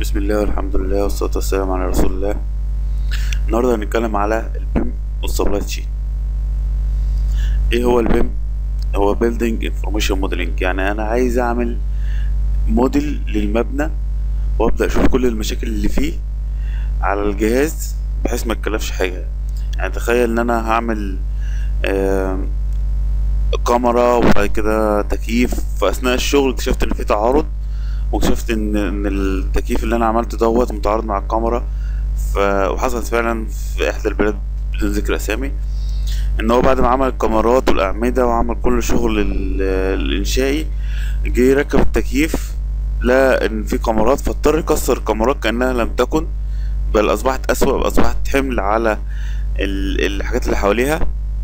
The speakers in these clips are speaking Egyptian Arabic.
بسم الله والحمد لله والصلاة والسلام على رسول الله النهاردة هنتكلم على البيم والسبلاي تشين ايه هو البيم هو Building Information Modeling يعني انا عايز اعمل موديل للمبنى وابدأ اشوف كل المشاكل اللي فيه على الجهاز بحيث ما اتكلفش حاجة يعني تخيل ان انا هعمل آم، كاميرا وبعد كده تكييف في اثناء الشغل اكتشفت ان في تعارض واكتشفت ان ان التكييف اللي انا عملته دوت متعارض مع الكاميرا ف... وحصلت فعلا في احدى البلاد بدون ذكر اسامي ان هو بعد ما عمل الكاميرات والاعمده وعمل كل شغل ال- الانشائي جه يركب التكييف لقى ان في كاميرات فاضطر يكسر الكاميرات كانها لم تكن بل اصبحت اسوأ بل اصبحت حمل على ال- الحاجات اللي حواليها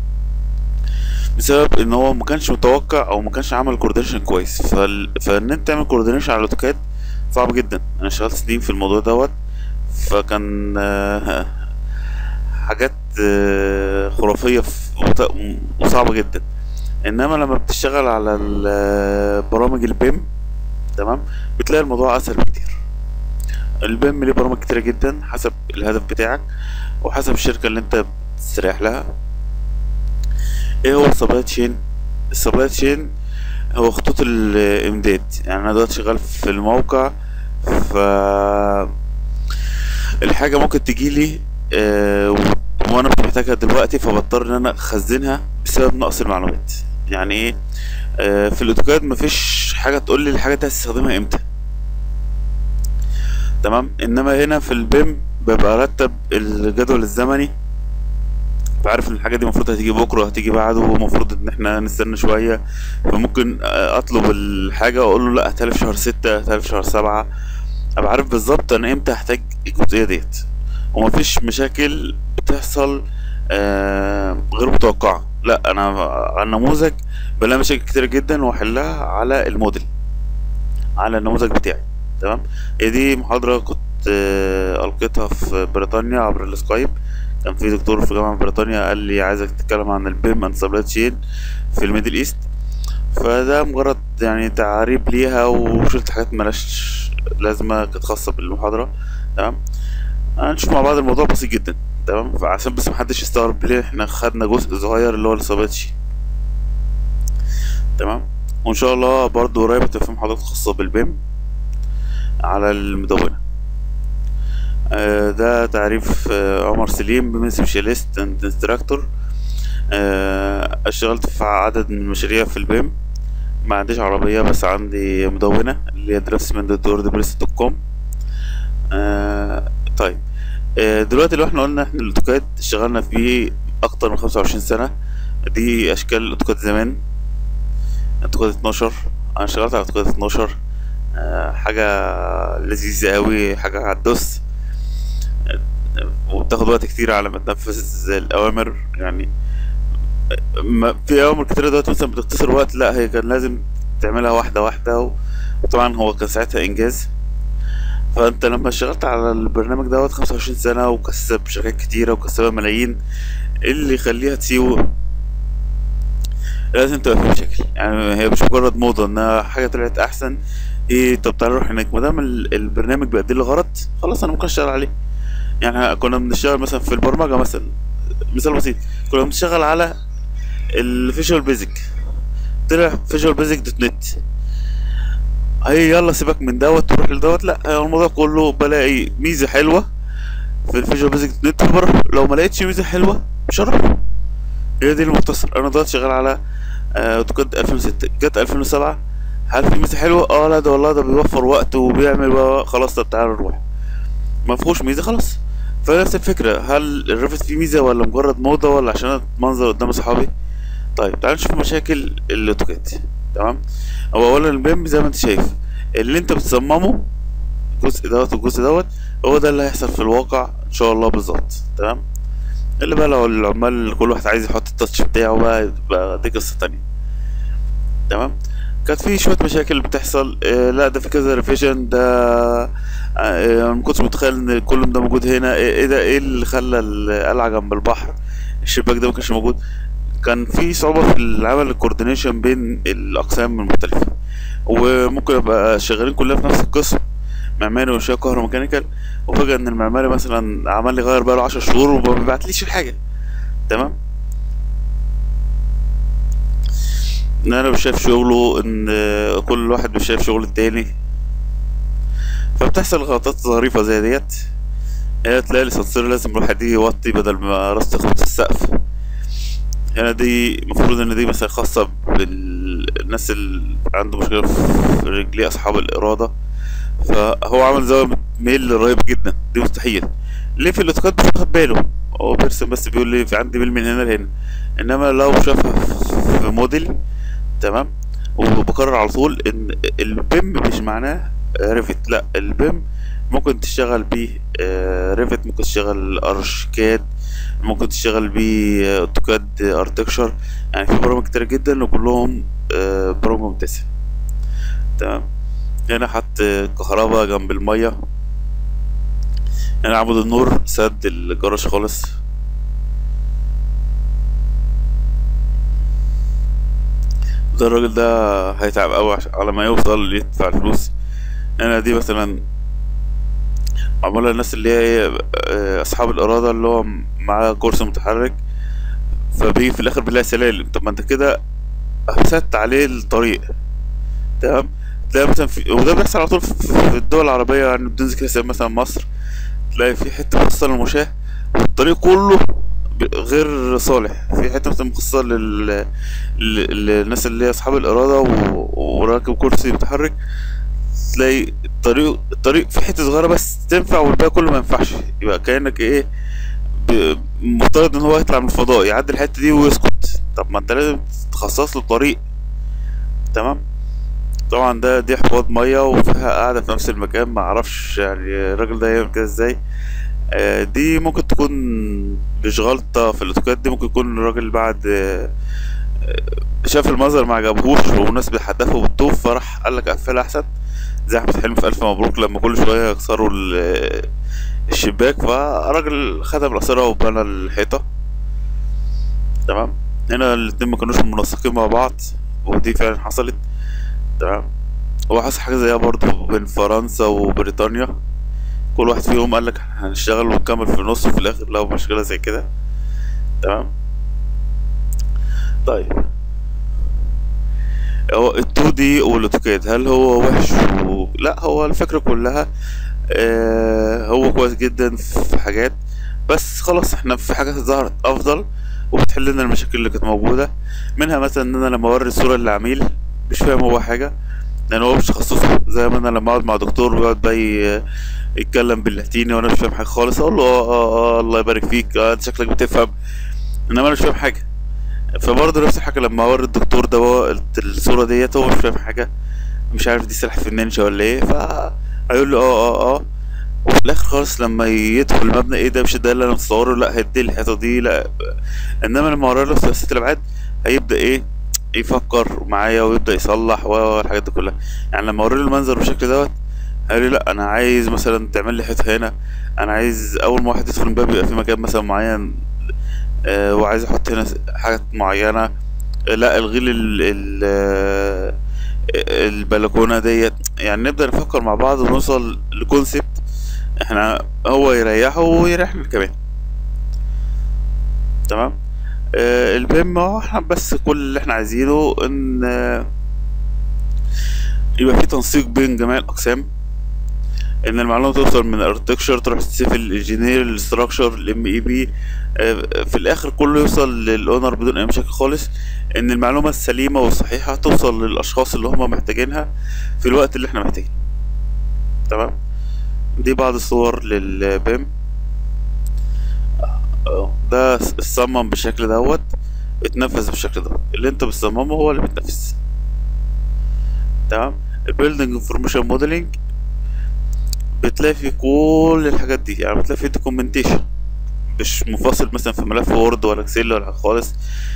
بسبب ان هو ما كانش متوقع او ما كانش عمل كوردينيشن كويس فال... فان انت تعمل كوردينيشن على الاوتوكاد صعب جدا انا اشتغلت سنين في الموضوع دوت فكان آه، حاجات آه، خرافية في- وط- وصعبة جدا انما لما بتشتغل على ال- برامج البيم تمام بتلاقي الموضوع اسهل بكتير البيم ليه برامج كتيرة جدا حسب الهدف بتاعك وحسب الشركة اللي انت بتستريح لها ايه هو السبلاي تشين السبلاي تشين هو خطوط الامداد يعني انا دلوقتي شغال في الموقع ف الحاجه ممكن تجيلي آه، و- وانا مش محتاجها دلوقتي فبضطر ان انا اخزنها بسبب نقص المعلومات يعني ايه آه، في الاوتوكاد مفيش حاجه تقول لي الحاجه دي هتستخدمها امتى تمام انما هنا في البيم ببقى ارتب الجدول الزمني بعرف ان الحاجه دي المفروض هتيجي بكره هتيجي بعده ومفروض ان احنا نستنى شويه فممكن آه، اطلب الحاجه واقول له لا هاتها لي في شهر ستة هاتها لي في شهر سبعة ابقى عارف بالظبط انا امتى هحتاج الجزئيه ديت ومفيش مشاكل بتحصل آه، غير متوقعه لا انا على النموذج بلاقي مشاكل كتير جدا واحلها على الموديل على النموذج بتاعي تمام هي دي محاضره كنت آه، القيتها في بريطانيا عبر السكايب كان في دكتور في جامعه بريطانيا قال لي عايزك تتكلم عن البيم اند سبلاي تشين في الميدل ايست فده مجرد يعني تعريب ليها وشلت حاجات ملهاش لازمة كانت خاصة بالمحاضرة تمام هنشوف مع بعض الموضوع بسيط جدا تمام فعشان بس محدش يستغرب ليه احنا خدنا جزء صغير اللي هو السباتشي تمام وان شاء الله برضو قريب هتبقى في محاضرات خاصة بالبيم على المدونة آه، ده تعريف آه، عمر سليم بيم سبيشاليست اند انستراكتور اشتغلت في عدد من المشاريع في البيم ما عنديش عربية بس عندي مدونة اللي هي draftsman.wordpress.com آه طيب آه دلوقتي لو احنا قلنا احنا الاوتوكاد اشتغلنا فيه اكتر من خمسة وعشرين سنة دي اشكال الاوتوكاد زمان اوتوكاد 12 انا اشتغلت على اوتوكاد 12 آه حاجة لذيذة اوي حاجة هتدوس آه، وبتاخد وقت كتير على ما تنفذ الاوامر يعني ما في اوامر كتير دلوقتي مثلا بتختصر وقت لا هي كان لازم تعملها واحده واحده و... وطبعا هو كان ساعتها انجاز فانت لما اشتغلت على البرنامج دوت 25 سنه وكسب شركات كتيره وكسبها ملايين ايه اللي يخليها تسيبه لازم تبقى في مشاكل يعني هي مش مجرد موضه انها حاجه طلعت احسن ايه طب تعالى نروح هناك ما دام ال- البرنامج بيأدي لي غرض خلاص انا ممكن اشتغل عليه يعني كنا بنشتغل مثلا في البرمجه مثلا مثال بسيط كنا بنشتغل على الفيجوال بيزك طلع فيجوال بيزك دوت نت هي يلا سيبك من دوت تروح لدوت لا هو الموضوع كله بلاقي ميزه حلوه في الفيجوال بيزك دوت نت بروح له. لو ما لقيتش ميزه حلوه مش هروح هي دي المختصر انا دلوقتي شغال على آه، اوتوكاد 2006 جت 2007 هل في ميزه حلوه اه لا ده والله ده بيوفر وقت وبيعمل و- خلاص طب تعالى نروح ما فيهوش ميزه خلاص فنفس الفكره هل الريفت فيه ميزه ولا مجرد موضه ولا عشان اتمنظر قدام اصحابي طيب تعال نشوف مشاكل الاوتوكاد تمام هو اولا البيم زي ما انت شايف اللي انت بتصممه الجزء دوت والجزء دوت هو ده اللي هيحصل في الواقع ان شاء الله بالظبط تمام اللي بقى لو العمال كل واحد عايز يحط التاتش بتاعه بقى يبقى دي قصة تانية تمام كانت في شوية مشاكل بتحصل آه لا ده في كذا ريفيجن ده آه آه، ما كنتش متخيل ان كل ده موجود هنا ايه إيه ده ايه اللي خلى القلعة جنب البحر الشباك ده ما كانش موجود كان في صعوبة في العمل الكوردينيشن بين الأقسام المختلفة وممكن يبقى شغالين كلنا في نفس القسم معماري وشويه كهروميكانيكال وفجاه ان المعماري مثلا عمل لي غير بقاله عشر شهور وما بيبعتليش الحاجه تمام ان انا مش شايف شغله ان آه، كل واحد مش شايف شغل التاني فبتحصل غلطات ظريفة زي ديت هنا تلاقي الاسانسير لازم الواحد يجي يوطي بدل ما راسه تخبط السقف هنا دي المفروض ان دي مثلا خاصة بالناس اللي عنده مشكلة في رجليه اصحاب الارادة فهو عمل زاوية ميل رهيبة جدا دي مستحيل ليه في الاوتوكاد مش واخد باله هو بيرسم بس بيقول لي في عندي ميل من هنا لهنا انما لو شافها في موديل تمام وبكرر على طول ان البيم مش معناه ريفت لا البيم ممكن تشتغل بيه آه، ريفت ممكن تشتغل ارشكاد ممكن تشتغل بيه آه، اوتوكاد ارتكشر يعني في برامج كتير جدا وكلهم آه، برامج ممتازة تمام هنا حط كهرباء جنب المية هنا عمود النور سد الجراج خالص ده الراجل ده هيتعب قوي على ما يوصل يدفع الفلوس هنا دي مثلا معمولة للناس اللي هي إيه، آه، أصحاب الإرادة اللي هو معاه كرسي متحرك فبيجي في الآخر بيلاقي سلالم طب ما أنت كده أفسدت عليه الطريق تمام تلاقي مثلا في وده بيحصل على طول في في الدول العربية يعني بدون ذكر اسم مثلا مصر تلاقي في حتة مخصصة للمشاة والطريق كله ب- غير صالح في حتة مثلا مخصصة لل... لل- للناس اللي هي أصحاب الإرادة و... وراكب كرسي متحرك تلاقي الطريق الطريق في حته صغيره بس تنفع والباقي كله ما ينفعش يبقى كانك ايه ب- مفترض ان هو يطلع من الفضاء يعدي الحته دي ويسكت طب ما انت لازم تخصص له طريق تمام طبعا ده دي حوض ميه وفيها قاعده في نفس المكان ما اعرفش يعني الراجل ده يعمل كده ازاي آه، دي ممكن تكون مش غلطه في الاوتوكاد دي ممكن يكون الراجل بعد آه، شاف المنظر ما عجبهوش والناس بيحدفوا بالطوب فراح قال لك اقفلها احسن زي احمد حلمي في الف مبروك لما كل شويه يكسروا ال- الشباك فالراجل خدم الاسره وبنى الحيطه تمام هنا الاتنين ما كانوش منسقين مع بعض ودي فعلا حصلت تمام هو حصل حاجه زيها برضو بين فرنسا وبريطانيا كل واحد فيهم قال لك هنشتغل ونكمل في النص وفي الاخر لو مشكله زي كده تمام طيب هو ال 2 دي والاوتوكاد هل هو وحش و... لا هو الفكرة كلها آه هو كويس جدا في حاجات بس خلاص احنا في حاجات ظهرت افضل وبتحل لنا المشاكل اللي كانت موجودة منها مثلا ان انا لما اوري الصورة للعميل مش فاهم هو حاجة لان هو مش تخصصه زي ما انا لما اقعد مع دكتور ويقعد بقى ي- يتكلم باللاتيني وانا مش فاهم حاجة خالص اقول له اه اه اه الله يبارك فيك اه انت شكلك بتفهم انما انا مش فاهم حاجة فبرضه نفس الحاجة لما اوري الدكتور ده هو الصورة ديت هو مش فاهم حاجة مش عارف دي سلاح في النينجا ولا ايه ف هيقول له اه اه اه وفي الاخر خالص لما يدخل المبنى ايه ده مش ده اللي انا متصوره لا هدي الحيطه دي لا انما لما اوري له ثلاثيه الابعاد هيبدا ايه يفكر معايا ويبدا يصلح والحاجات دي كلها يعني لما اوري له المنظر بالشكل دوت هيقول لي لا انا عايز مثلا تعمل لي حيطه هنا انا عايز اول ما واحد يدخل الباب يبقى في مكان مثلا معين آه وعايز احط هنا حاجات معينه آه، لا الغي لي ال ال آه، البلكونه ديت يعني نبدا نفكر مع بعض ونوصل لكونسبت احنا هو يريحه ويريحنا كمان تمام آه البيم هو احنا بس كل اللي احنا عايزينه ان آه يبقى في تنسيق بين جميع الاقسام ان المعلومه توصل من الاركتكشر تروح السيفل انجينير الاستراكشر الام اي بي في الاخر كله يوصل للاونر بدون اي مشاكل خالص ان المعلومه السليمه والصحيحه توصل للاشخاص اللي هم محتاجينها في الوقت اللي احنا محتاجينه تمام دي بعض الصور للبيم اه ده اتصمم بالشكل دوت اتنفذ بالشكل دوت اللي انت بتصممه هو اللي بيتنفذ تمام البيلدينج انفورميشن موديلنج بتلاقي فيه كل الحاجات دي يعني بتلاقي فيه دوكيومنتيشن مش منفصل مثلا في ملف وورد ولا اكسل ولا حاجه خالص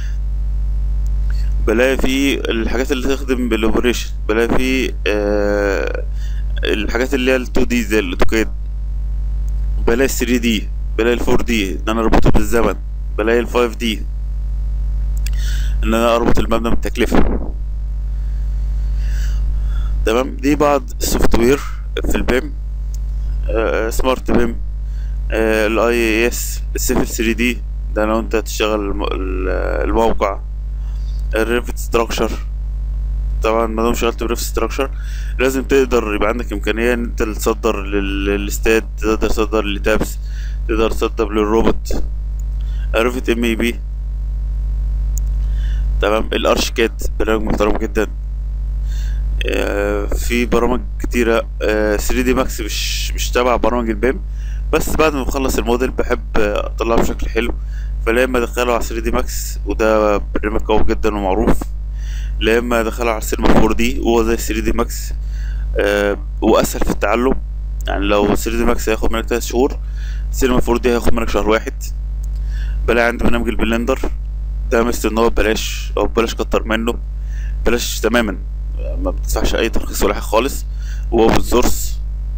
بلاقي فيه الحاجات اللي تخدم بالاوبريشن بلاقي فيه آه الحاجات اللي هي ال 2 دي زي الاوتوكاد بلاقي 3 دي بلاقي ال 4 دي ان انا اربطه بالزمن بلاقي ال 5 دي ان انا اربط المبنى بالتكلفه تمام دي بعض السوفت وير في البيم آه، سمارت بيم الاي اي اس السيفل 3 دي ده لو انت تشتغل الم- ال- الموقع الريفت ستراكشر طبعا ما دام شغلت بريفت ستراكشر لازم تقدر يبقى عندك امكانيه ان انت تصدر لل- للاستاد تقدر تصدر لتابس تقدر تصدر للروبوت ريفت ام اي بي تمام الارشكاد برنامج محترم جدا آه، في برامج كتيرة 3 دي ماكس مش مش تبع برامج البيم بس بعد ما بخلص الموديل بحب آه، اطلعه بشكل حلو فلا اما ادخله على 3 دي ماكس وده برنامج قوي جدا ومعروف لا اما ادخله على سينما 4 دي وهو زي 3 دي ماكس آه، واسهل في التعلم يعني لو 3 دي ماكس هياخد منك 3 شهور سينما 4 دي هياخد منك شهر واحد بلاقي عندي برنامج البلندر ده مثل ان هو بلاش او بلاش كتر منه بلاش تماما ما بتدفعش اي ترخيص ولا حاجه خالص وهو بالسورس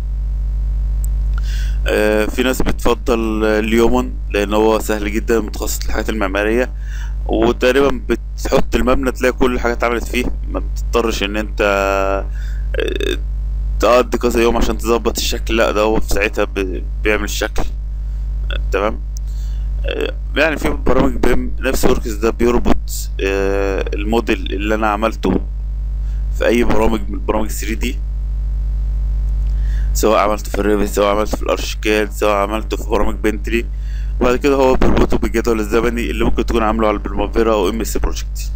آه، في ناس بتفضل آه، اليومون لان هو سهل جدا متخصص للحاجات المعماريه وتقريبا بتحط المبنى تلاقي كل الحاجات اتعملت فيه ما بتضطرش ان انت آه، تقضي كذا يوم عشان تظبط الشكل لا ده هو في ساعتها ب- بيعمل الشكل آه، تمام آه، يعني في برامج بيم نفس وركس ده بيربط آه، الموديل اللي انا عملته في اي برامج من برامج 3 دي سواء عملته في الريفت سواء عملته في الارشكاد سواء عملته في برامج بنتلي وبعد كده هو بيربطه بالجدول الزمني اللي ممكن تكون عامله على البرمافيرا او ام اس بروجكت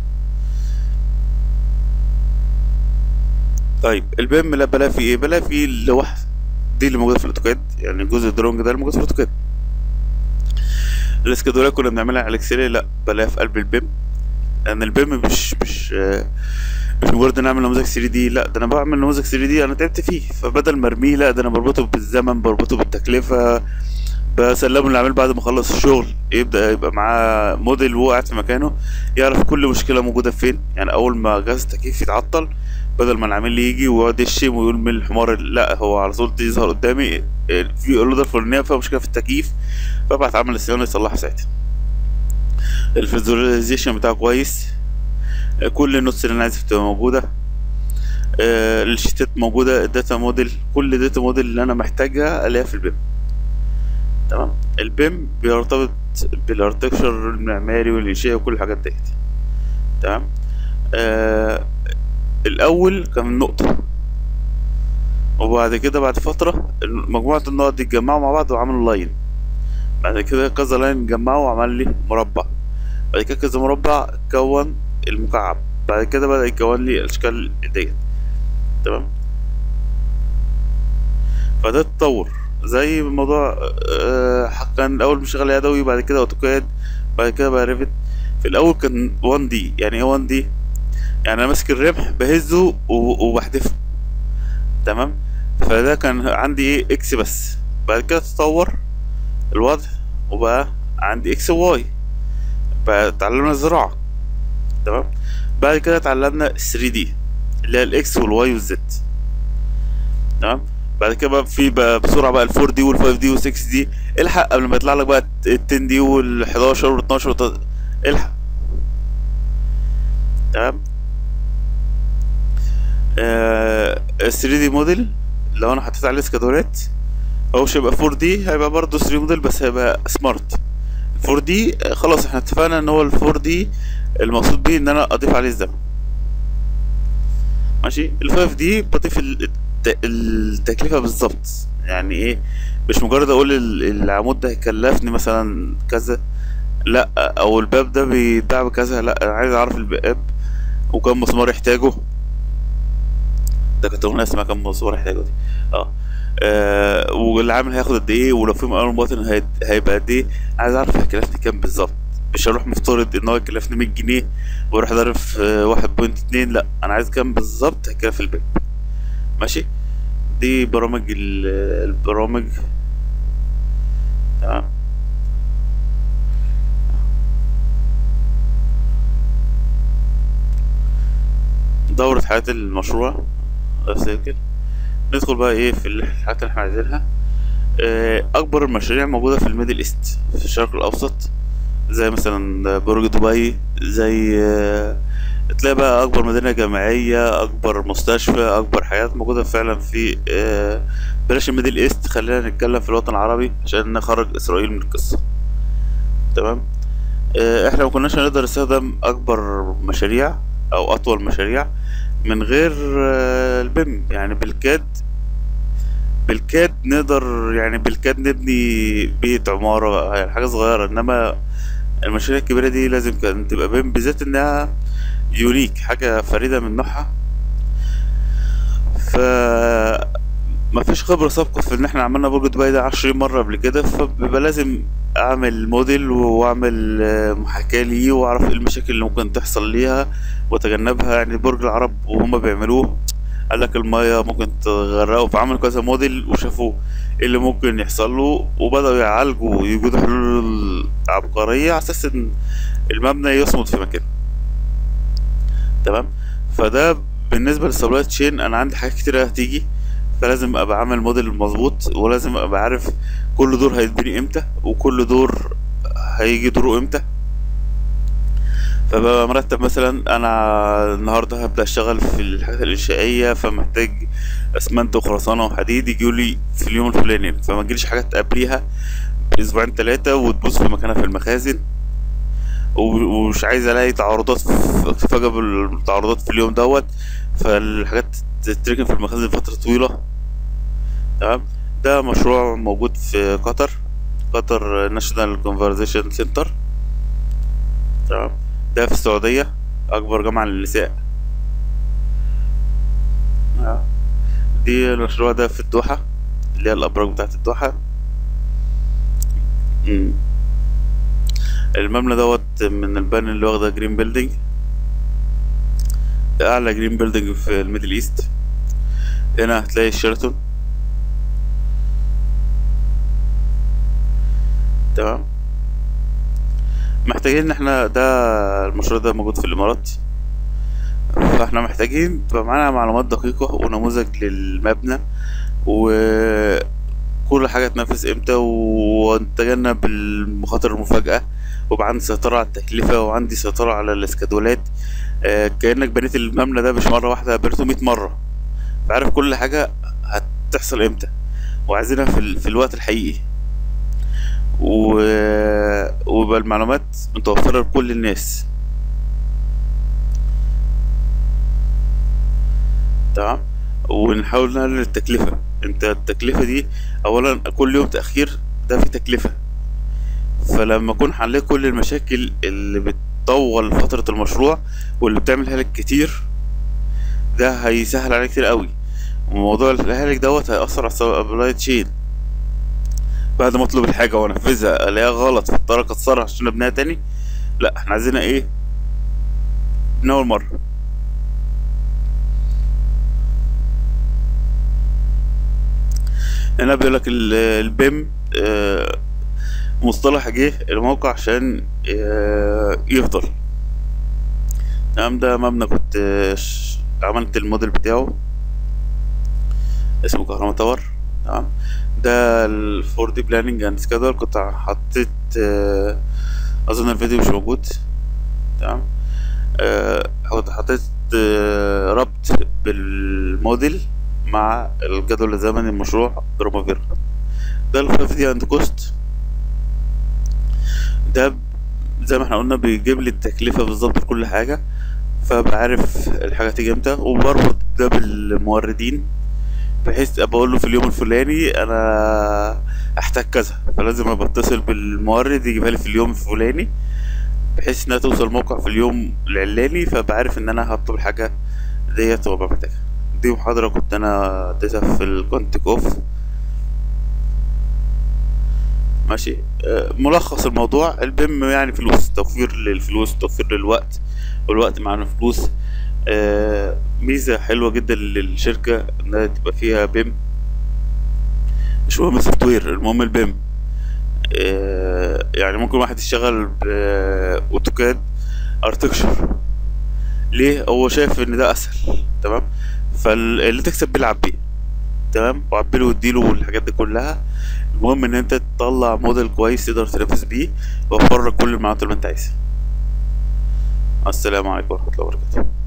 طيب البيم لا بلاقي فيه ايه بلاقي فيه اللوح دي اللي موجوده في الاوتوكاد يعني الجزء الدرونج ده اللي موجود في الاوتوكاد الاسكادولات كنا بنعملها على الاكسل لا بلاقيها في قلب البيم لان البيم مش مش آه، مش مجرد ان اعمل نموذج 3 دي لا ده انا بعمل نموذج 3 دي انا تعبت فيه فبدل ما ارميه لا ده انا بربطه بالزمن بربطه بالتكلفه بسلمه للعميل بعد ما اخلص الشغل يبدا يبقى معاه موديل وهو قاعد في مكانه يعرف كل مشكله موجوده فين يعني اول ما جهاز التكييف يتعطل بدل ما العميل يجي ويقعد يشتم ويقول من الحمار لا هو على طول يظهر قدامي في الاوضه الفلانيه فيها مشكله في التكييف فابعت عامل الصيانه يصلحها ساعتها الفيزواليزيشن بتاعه كويس كل النوتس اللي انا عايزها بتبقى موجوده آه، الشيتات موجوده الداتا موديل كل داتا موديل اللي انا محتاجها الاقيها في البيم تمام البيم بيرتبط بالاركتكشر المعماري والانشاء وكل الحاجات ديت تمام آه الاول كان نقطه وبعد كده بعد فتره مجموعه النقط دي اتجمعوا مع بعض وعملوا لاين بعد كده كذا لاين اتجمعوا وعمل لي مربع بعد كده كذا مربع كون المكعب بعد كده بدأ يكون لي الأشكال ديت تمام فده تطور زي موضوع آه، كان الأول مشغل يدوي بعد كده أوتوكاد بعد كده بقى ريفت في الأول كان 1 دي يعني ايه 1 دي يعني أنا ماسك الرمح بهزه و- وبحدفه تمام فده كان عندي ايه اكس بس بعد كده تطور الوضع وبقى عندي اكس وواي بقى اتعلمنا الزراعة تمام بعد كده اتعلمنا 3 دي اللي هي الاكس والواي والزد تمام بعد كده بقى في بقى بسرعه بقى ال4 دي وال5 دي وال6 دي الحق قبل ما يطلع لك بقى ال10 دي وال11 وال12 وال الحق تمام آه ال 3 دي موديل لو انا حطيت عليه سكادولات هو مش هيبقى 4 دي هيبقى برضه 3 موديل بس هيبقى سمارت 4 دي خلاص احنا اتفقنا ان هو ال 4 دي المقصود بيه ان انا اضيف عليه الزمن ماشي ال 5 دي بضيف ال- الت- التكلفه بالظبط يعني ايه مش مجرد اقول ال- العمود ده هيكلفني مثلا كذا لا او الباب ده بيتباع بكذا لا انا عايز اعرف الباب وكم مسمار يحتاجه ده كانت اغنيه اسمها كم مسمار يحتاجه دي اه آه، والعامل هياخد قد ايه ولو في مقاول مواطن هي- هيبقى قد ايه عايز اعرف هيكلفني كام بالظبط مش هروح مفترض ان هو يكلفني 100 جنيه واروح ضارب في واحد بوينت اتنين لا انا عايز كام بالظبط هيكلف الباب ماشي دي برامج ال- البرامج تمام دورة حياة المشروع افتكر ندخل بقى ايه في الحاجات اللي احنا عايزينها آه، اكبر المشاريع موجودة في الميدل ايست في الشرق الاوسط زي مثلا برج دبي زي آه، تلاقي بقى اكبر مدينة جامعية اكبر مستشفى اكبر حاجات موجودة فعلا في آه، بلاش الميدل ايست خلينا نتكلم في الوطن العربي عشان نخرج اسرائيل من القصة تمام آه، احنا ما كناش هنقدر نستخدم اكبر مشاريع او اطول مشاريع من غير آه، البيم يعني بالكاد بالكاد نقدر يعني بالكاد نبني بيت عمارة يعني حاجة صغيرة انما المشاريع الكبيرة دي لازم كان تبقى بيم بالذات انها يونيك حاجة فريدة من نوعها ف ما فيش خبرة سابقة في ان احنا عملنا برج دبي ده عشرين مرة قبل كده فبيبقى لازم اعمل موديل واعمل آه، محاكاة ليه واعرف ايه المشاكل اللي ممكن تحصل ليها واتجنبها يعني برج العرب وهما بيعملوه قال لك المية ممكن تغرقه فعملوا كذا موديل وشافوا ايه اللي ممكن يحصل له وبدأوا يعالجوا ويوجدوا حلول عبقرية على اساس ان المبنى يصمد في مكانه تمام فده بالنسبة للسبلاي تشين انا عندي حاجات كتيرة هتيجي فلازم ابقى عامل موديل مظبوط ولازم ابقى عارف كل دور هيتبني امتى وكل دور هيجي دوره امتى فببقى مرتب مثلا انا النهارده هبدا اشتغل في الحاجات الانشائيه فمحتاج اسمنت وخرسانه وحديد يجولي في اليوم الفلاني فما تجيليش حاجات قبليها باسبوعين ثلاثه وتبوظ في مكانها في المخازن و- ومش عايز الاقي تعارضات في- اتفاجئ بالتعارضات في اليوم دوت فالحاجات تتركن في المخازن فتره طويله تمام ده مشروع موجود في قطر قطر ناشونال كونفرزيشن سنتر تمام ده في السعودية أكبر جامعة للنساء آه. دي المشروع ده في الدوحة اللي هي الأبراج بتاعت الدوحة مم. المبنى دوت من البان اللي واخدة جرين بيلدينج أعلى جرين بيلدينج في الميدل إيست هنا هتلاقي الشيراتون تمام محتاجين ان احنا ده المشروع ده موجود في الامارات فاحنا محتاجين تبقى معانا معلومات دقيقة ونموذج للمبنى وكل حاجة تنفذ امتى ونتجنب المخاطر المفاجئة ويبقى عندي سيطرة على التكلفة وعندي سيطرة على الاسكادولات آه، كأنك بنيت المبنى ده مش مرة واحدة بنيته مية مرة فعارف كل حاجة هتحصل امتى وعايزينها في, ال... في الوقت الحقيقي و... ويبقى المعلومات متوفرة لكل الناس تمام ونحاول نقلل التكلفة انت التكلفة دي اولا كل يوم تأخير ده في تكلفة فلما اكون حليت كل المشاكل اللي بتطول فترة المشروع واللي بتعمل هلك كتير ده هيسهل عليك كتير قوي وموضوع الهلك دوت هيأثر على السبلاي تشين بعد ما اطلب الحاجة وانفذها الاقيها غلط فاضطر اكسرها عشان ابنيها تاني لا احنا عايزينها ايه من اول مرة هنا بيقول لك البيم آه، مصطلح جه الموقع عشان آه، يفضل تمام ده مبنى كنت آه، ش- عملت الموديل بتاعه اسمه كهرباء تاور تمام ده ال 4 دي بلاننج اند سكادول كنت حطيت آه، اظن الفيديو مش موجود تمام آه، كنت حطيت آه، ربط بالموديل مع الجدول الزمني المشروع برومافير ده ال 5 دي اند كوست ده ب- زي ما احنا قلنا بيجيب لي التكلفة بالظبط لكل حاجة فبعرف الحاجة تيجي امتى وبربط ده بالموردين بحيث ابقى اقول له في اليوم الفلاني انا احتاج كذا فلازم ابقى اتصل بالمورد يجيبها لي في اليوم الفلاني بحيث انها توصل الموقع في اليوم العلاني فبعرف ان انا هطلب الحاجة ديت وابقى محتاجها دي محاضرة كنت انا اديتها في الكونتيك اوف ماشي آه، ملخص الموضوع البيم يعني فلوس توفير للفلوس توفير للوقت والوقت معانا فلوس آه، ميزة حلوة جدا للشركة انها تبقى فيها بيم مش مهم السوفت وير المهم البيم آه، يعني ممكن واحد يشتغل باوتوكاد ارتكشر ليه هو شايف ان ده اسهل تمام فاللي تكسب بيلعب بيه تمام وعبله واديله الحاجات دي كلها المهم ان انت تطلع موديل كويس تقدر تنافس بيه وفر لك كل المعلومات اللي انت عايزها السلام عليكم ورحمه الله وبركاته